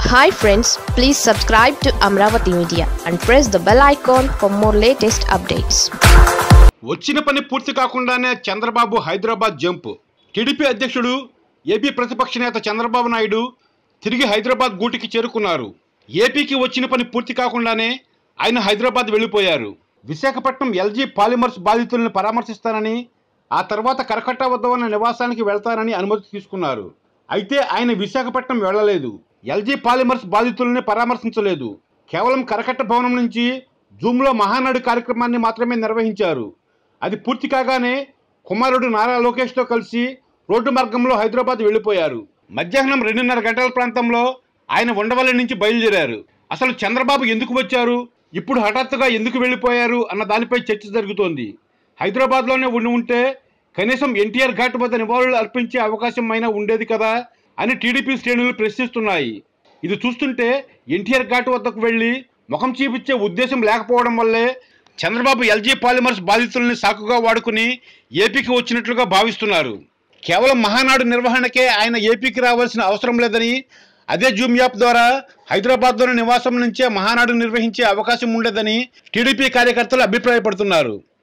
hi friends please subscribe to Amaravati media and press the bell icon for more latest updates వచ్చిన పని పూర్తి కాకుండానే Chandrababu Hyderabad jump TDP అధ్యక్షుడు AP ప్రతిపక్ష నేత చంద్రబాబు నాయుడు తిరిగి హైదరాబాద్ గూటికి చేరుకున్నారు ఏపీకి వచ్చిన పని పూర్తి కాకుండానే ఆయన హైదరాబాద్ వెళ్ళిపోయారు విశాఖపట్నం ఎల్జీ పాలిమర్స్ బాధితులను పరామర్శిస్తానని ఆ తర్వాత కరకట్ట వద్ద ఉన్న నివాసానికి వెళ్తానని అనుమతి తీసుకున్నారు అయితే ఆయన విశాఖపట్నం వెళ్ళలేదు ఎల్జీ పాలిమర్స్ బాధితుల్ని పరామర్శించలేదు కేవలం కరకట్ట భవనం నుంచి జూమ్లో మహానాడు కార్యక్రమాన్ని మాత్రమే నిర్వహించారు అది పూర్తి కాగానే కుమారుడు నారా లోకేష్తో కలిసి రోడ్డు మార్గంలో హైదరాబాద్ వెళ్ళిపోయారు మధ్యాహ్నం రెండున్నర గంటల ప్రాంతంలో ఆయన ఉండవల్లి నుంచి బయలుదేరారు అసలు చంద్రబాబు ఎందుకు వచ్చారు ఇప్పుడు హఠాత్తుగా ఎందుకు వెళ్ళిపోయారు అన్న దానిపై చర్చ జరుగుతోంది హైదరాబాద్లోనే ఉండి ఉంటే కనీసం ఎన్టీఆర్ ఘాట్ వద్ద నివాళులు అర్పించే అవకాశం అయినా ఉండేది కదా అని టీడీపీ శ్రేణులు ప్రశ్నిస్తున్నాయి ఇది చూస్తుంటే ఎన్టీఆర్ ఘాట్ వద్దకు వెళ్ళి ముఖం చూపించే ఉద్దేశం లేకపోవడం వల్లే చంద్రబాబు ఎల్జీ పాలిమర్స్ బాధితుల్ని సాకుగా వాడుకుని ఏపీకి వచ్చినట్లుగా భావిస్తున్నారు కేవలం మహానాడు నిర్వహణకే ఆయన ఏపీకి రావాల్సిన అవసరం లేదని అదే జూమ్ యాప్ ద్వారా హైదరాబాద్లోని నివాసం నుంచే మహానాడు నిర్వహించే అవకాశం ఉండేదని టీడీపీ కార్యకర్తలు అభిప్రాయపడుతున్నారు